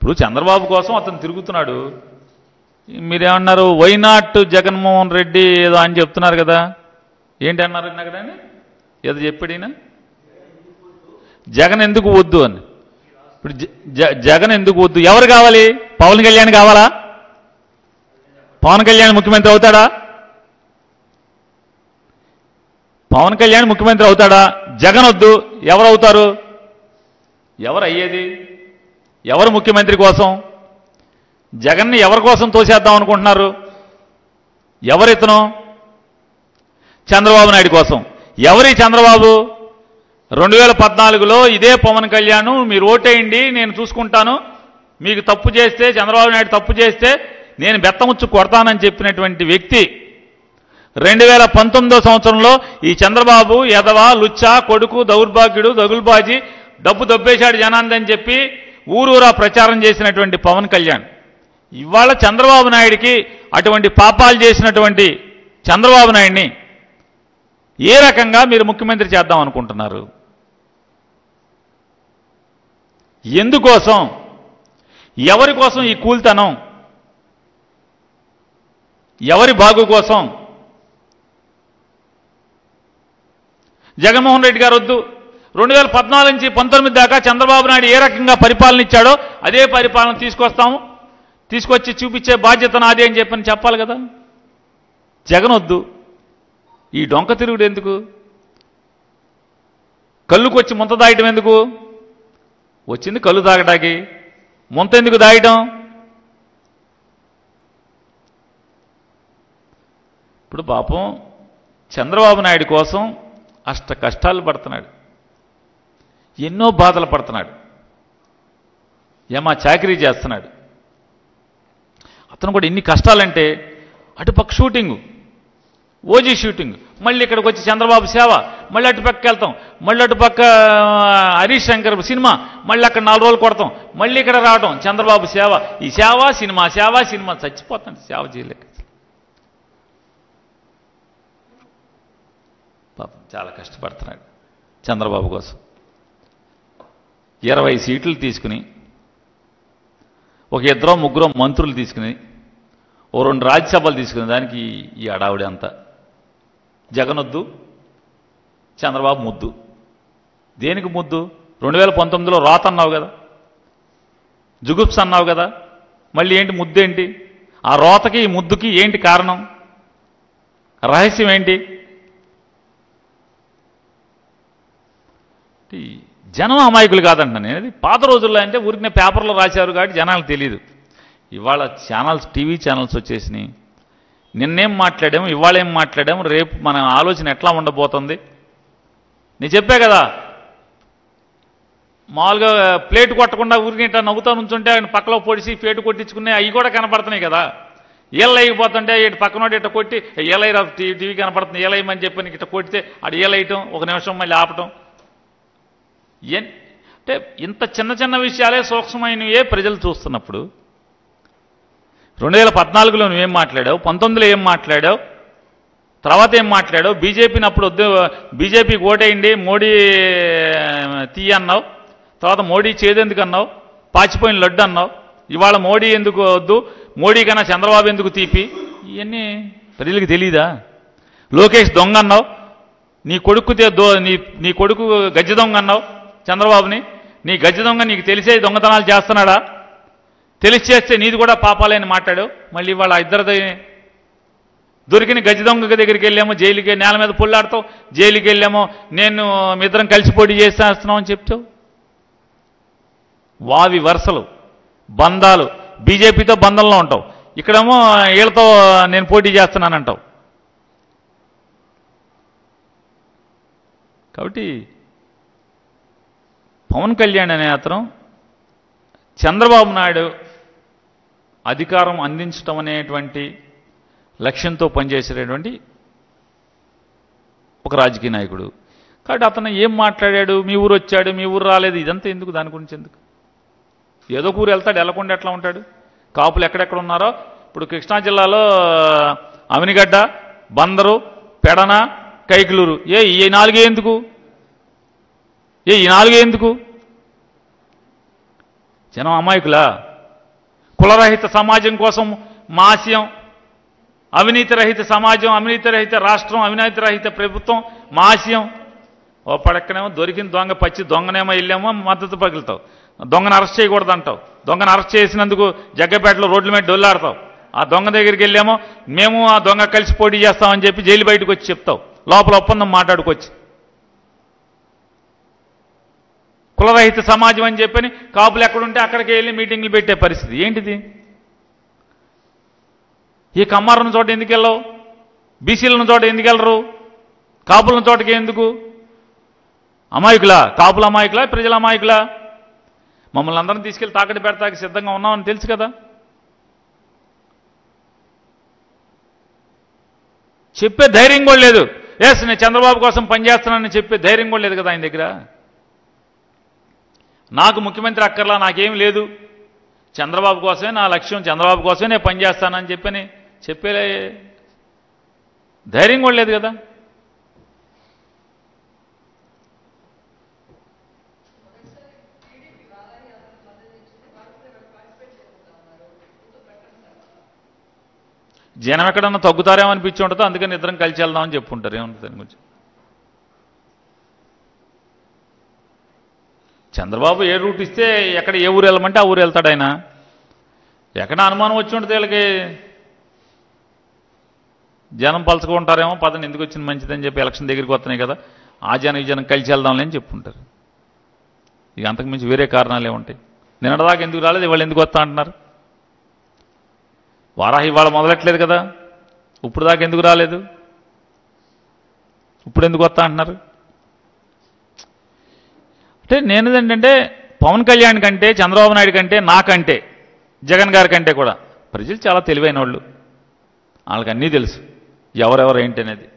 ఇప్పుడు చంద్రబాబు కోసం అతను తిరుగుతున్నాడు మీరేమన్నారు వైనాట్ జగన్మోహన్ రెడ్డి ఏదో అని చెప్తున్నారు కదా ఏంటి అన్నారు ఇందాక దాన్ని ఏదో చెప్పాడు ఈయన జగన్ ఎందుకు వద్దు అని ఇప్పుడు జ- జ- జగన్ ఎందుకు వద్దు ఎవరు కావాలి పవన్ కళ్యాణ్ కావాలా పవన్ కళ్యాణ్ ముఖ్యమంత్రి అవుతాడా పవన్ కళ్యాణ్ ముఖ్యమంత్రి అవుతాడా జగన్ వద్దు ఎవరు అవుతారు ఎవరు అయ్యేది ఎవరు ముఖ్యమంత్రి కోసం జగన్ని ఎవరి కోసం తోసేద్దాం అనుకుంటున్నారు ఎవరితను చంద్రబాబు నాయుడు కోసం ఎవరి చంద్రబాబు రెండు వేల పద్నాలుగులో ఇదే పవన్ కళ్యాణ్ మీరు ఓటేయండి నేను చూసుకుంటాను మీకు తప్పు చేస్తే చంద్రబాబు నాయుడు తప్పు చేస్తే నేను బెత్తముచ్చు కొడతానని చెప్పినటువంటి వ్యక్తి రెండు వేల పంతొమ్మిదో సంవత్సరంలో ఈ చంద్రబాబు యదవ లుచ్చా కొడుకు దౌర్భాగ్యుడు దగుల్బాజీ డబ్బు దబ్బేశాడు జనాందని చెప్పి ఊరూరా ప్రచారం చేసినటువంటి పవన్ కళ్యాణ్ ఇవాళ చంద్రబాబు నాయుడికి అటువంటి పాపాలు చేసినటువంటి చంద్రబాబు నాయుడిని ఏ రకంగా మీరు ముఖ్యమంత్రి చేద్దాం అనుకుంటున్నారు ఎందుకోసం ఎవరి కోసం ఈ కూల్తనం ఎవరి బాగు కోసం జగన్మోహన్ రెడ్డి గారు వద్దు రెండు వేల పద్నాలుగు నుంచి పంతొమ్మిది దాకా చంద్రబాబు నాయుడు ఏ రకంగా పరిపాలన ఇచ్చాడో అదే పరిపాలన తీసుకొస్తాము తీసుకొచ్చి చూపించే బాధ్యత నాది అని చెప్పని చెప్పాలి కదా జగన్ వద్దు ఈ డొంక తిరుగుడు ఎందుకు కళ్ళుకు వచ్చి ముంత దాయటం ఎందుకు వచ్చింది కళ్ళు తాగటానికి ముంత ఎందుకు దాయటం ఇప్పుడు పాపం చంద్రబాబు నాయుడు కోసం అష్ట కష్టాలు పడుతున్నాడు ఎన్నో బాధలు పడుతున్నాడు ఏమా చాకరీ చేస్తున్నాడు అతను కూడా ఎన్ని కష్టాలంటే అటుపక్క షూటింగు ఓజీ షూటింగ్ మళ్ళీ ఇక్కడికి వచ్చి చంద్రబాబు సేవ మళ్ళీ అటు పక్కకి వెళ్తాం మళ్ళీ అటు పక్క ఆ, హరీష్ శంకర్ సినిమా మళ్ళీ అక్కడ నాలుగు రోజులు కొడతాం మళ్ళీ ఇక్కడ రావటం చంద్రబాబు సేవ ఈ సేవ సినిమా సేవ సినిమా చచ్చిపోతాడు సేవ చేయలేక పాపం చాలా కష్టపడుతున్నాడు చంద్రబాబు కోసం ఇరవై సీట్లు తీసుకుని ఒక ఇద్దరు ముగ్గురు మంత్రులు తీసుకుని ఓ రెండు రాజ్యసభలు తీసుకుని దానికి ఈ అడావుడి అంతా జగన్ వద్దు చంద్రబాబు ముద్దు దేనికి ముద్దు రెండు వేల పంతొమ్మిదిలో రాత అన్నావు కదా జుగుప్స్ అన్నావు కదా మళ్ళీ ఏంటి ముద్దు ఏంటి ఆ రోతకి ఈ ముద్దుకి ఏంటి కారణం రహస్యం ఏంటి ఈ జనం అమాయకులు కాదంట నేను అది పాత రోజుల్లో అంటే ఊరికినే పేపర్లో రాశారు కాబట్టి జనాలకు తెలియదు ఇవాళ ఛానల్స్ టీవీ ఛానల్స్ వచ్చేసినాయి నిన్నేం మాట్లాడాము ఇవాళ ఏం మాట్లాడాము రేపు మన ఆలోచన ఎట్లా ఉండబోతుంది నేను చెప్పా కదా మామూలుగా ప్లేట్ కొట్టకుండా ఊరికి ఇట్లా నవ్వుతా నుంచుంటే ఆయన పక్కలో పొడిచి ప్లేట్ కొట్టించుకునే అవి కూడా కనపడుతున్నాయి కదా ఏళ్ళు అయిపోతుంటే ఇటు పక్కనోటి ఇట్లా కొట్టి ఏలైరా టీవీ కనపడుతుంది ఏలైమని చెప్పి ఇట్లా కొడితే అటు ఏలైయటం ఒక నిమిషం మళ్ళీ ఆపటం ఎన్ అంటే ఇంత చిన్న చిన్న విషయాలే సూక్ష్మమైనవే ప్రజలు చూస్తున్నప్పుడు రెండు వేల పద్నాలుగులో నువ్వేం మాట్లాడావు పంతొమ్మిదిలో ఏం మాట్లాడావు తర్వాత ఏం మాట్లాడావు బీజేపీని అప్పుడు వద్దు బీజేపీకి ఓటేయండి మోడీ తీయ అన్నావు తర్వాత మోడీ చేదెందుకు అన్నావు పాచిపోయిన లడ్డు అన్నావు ఇవాళ మోడీ ఎందుకు వద్దు మోడీ కన్నా చంద్రబాబు ఎందుకు తీపి ఇవన్నీ ప్రజలకు తెలియదా లోకేష్ దొంగ అన్నావు నీ కొడుకు తే- దో నీ నీ కొడుకు గజ్జ దొంగ అన్నావు చంద్రబాబుని నీ గజ్జ దొంగ నీకు తెలిసే దొంగతనాలు చేస్తున్నాడా తెలిసి చేస్తే నీది కూడా పాపాలని మాట్లాడావు మళ్ళీ వాళ్ళ ఇద్దరిది దొరికిన గజ్జ దొంగ దగ్గరికి వెళ్ళామో జైలుకి నేల మీద పుల్లాడతావు జైలుకి వెళ్ళామో నేను మీ ఇద్దరం కలిసి పోటీ చేసేస్తున్నాం అని చెప్తావు వావి వరుసలు బంధాలు బీజేపీతో బంధంలో ఉంటావు ఇక్కడేమో వీళ్ళతో నేను పోటీ చేస్తున్నానంటావు కాబట్టి పవన్ కళ్యాణ్ అనే అతను చంద్రబాబు నాయుడు అధికారం అందించడం అనేటువంటి లక్ష్యంతో పనిచేసేటటువంటి ఒక రాజకీయ నాయకుడు కాబట్టి అతను ఏం మాట్లాడాడు మీ ఊరు వచ్చాడు మీ ఊరు రాలేదు ఇదంతా ఎందుకు దాని గురించి ఎందుకు ఏదో ఒక ఊరు వెళ్తాడు వెళ్ళకుండా ఎట్లా ఉంటాడు కాపులు ఎక్కడెక్కడ ఉన్నారో ఇప్పుడు కృష్ణా జిల్లాలో అమినిగడ్డ బందరు పెడన కైకిలూరు ఏ ఈ నాలుగే ఎందుకు ఏ ఈ నాలుగే ఎందుకు జనం అమాయకులా కులరహిత సమాజం కోసం మా ఆశయం అవినీతి రహిత సమాజం అవినీతి రహిత రాష్ట్రం అవినీతి రహిత ప్రభుత్వం మా ఆశయం ఓ పడక్కనేమో దొరికిన దొంగ పచ్చి దొంగనేమో వెళ్ళామో మద్దతు పగులుతావు దొంగను అరెస్ట్ చేయకూడదు అంటావు దొంగను అరెస్ట్ చేసినందుకు జగ్గపేటలో రోడ్ల మీద డొల్లాడతావు ఆ దొంగ దగ్గరికి వెళ్ళామో మేము ఆ దొంగ కలిసి పోటీ చేస్తామని చెప్పి జైలు బయటకు వచ్చి చెప్తావు లోపల ఒప్పందం మాట్లాడుకొచ్చి కులరహిత సమాజం అని చెప్పని కాపులు ఎక్కడుంటే అక్కడికి వెళ్ళి మీటింగ్లు పెట్టే పరిస్థితి ఏంటిది ఈ కమ్మారున్న చోట ఎందుకు వెళ్ళవు బీసీలను చోట ఎందుకు వెళ్ళరు కాపులను చోటకి ఎందుకు అమాయకులా కాపుల అమాయకులా ప్రజల అమాయకులా మమ్మల్ని అందరం తీసుకెళ్లి తాకట్టు పెడతాకి సిద్ధంగా ఉన్నామని తెలుసు కదా చెప్పే ధైర్యం కూడా లేదు ఎస్ నేను చంద్రబాబు కోసం పనిచేస్తున్నానని చెప్పే ధైర్యం కూడా లేదు కదా ఆయన దగ్గర నాకు ముఖ్యమంత్రి అక్కర్లా నాకేం లేదు చంద్రబాబు కోసమే నా లక్ష్యం చంద్రబాబు కోసమే నేను పనిచేస్తానని చెప్పని చెప్పే ధైర్యం కూడా లేదు కదా జనం ఎక్కడన్నా తగ్గుతారేమో అనిపించి ఉంటుంది అందుకని ఇద్దరం కలిసి వెళ్దామని చెప్పుంటారు ఏముంటుంది దాని గురించి చంద్రబాబు ఏ రూట్ ఇస్తే ఎక్కడ ఏ ఊరు వెళ్ళమంటే ఆ ఊరు వెళ్తాడు ఆయన ఎక్కడ అనుమానం వచ్చి ఉంటుంది వీళ్ళకి జనం పలుచుకుంటారేమో పదని ఎందుకు వచ్చింది మంచిదని చెప్పి ఎలక్షన్ దగ్గరికి వస్తున్నాయి కదా ఆ జనం ఈ జనం కలిసి వెళ్దాంలే అని చెప్పుంటారు ఇక అంతకుమించి వేరే కారణాలు ఏముంటాయి నిన్నటిదాకా ఎందుకు రాలేదు ఇవాళ ఎందుకు వస్తా అంటున్నారు వారాహి ఇవాళ మొదలెట్లేదు కదా ఇప్పుడు దాకా ఎందుకు రాలేదు ఇప్పుడు ఎందుకు వస్తా అంటున్నారు అంటే నేను ఏంటంటే పవన్ కళ్యాణ్ కంటే చంద్రబాబు నాయుడు కంటే నాకంటే జగన్ గారి కంటే కూడా ప్రజలు చాలా తెలివైన వాళ్ళు వాళ్ళకి అన్నీ తెలుసు ఎవరెవరు ఏంటి అనేది